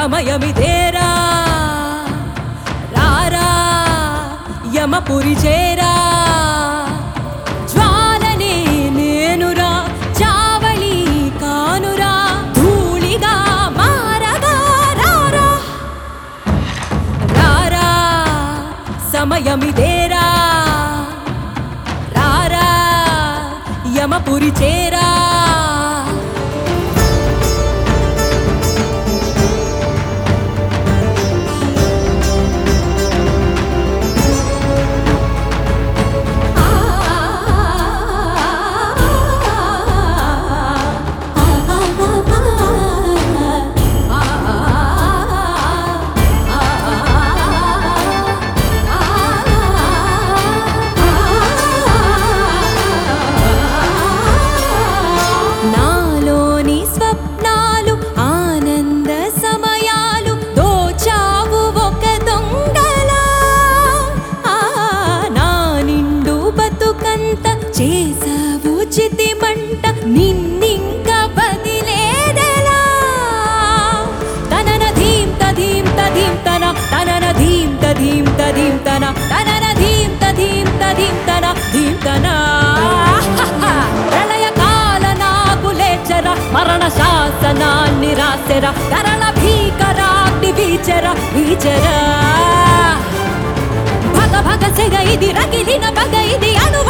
సమయమిదేరా రారా యమపురి చేరా జ్వాలనే నేనురా చావళి కానురా ధూళిగా మారగా రారా రారా సమయమిదేరా రారా యమపురి చేరా నాలోని స్వప్నాలు ఆనంద సమయాలు దోచావు ఒక దొంగలా ఆ, నా నిండు బతుకంత చేసావు చితి మంట నిన్నింక బదిలేదెలా తనన ధీం తధీం తధీం తన తనన ధీం తధీం తధీం తన తనన ధీం తధీం తధీం తన ధీం తన ప్రళయకాల నాకు లేచర మరణ శాసనాన్ని రాసెర తరళ భీకరాగ్ని వీచర వీచర భగ భగ సెగ ఇది రగిలిన పగ ఇది అణు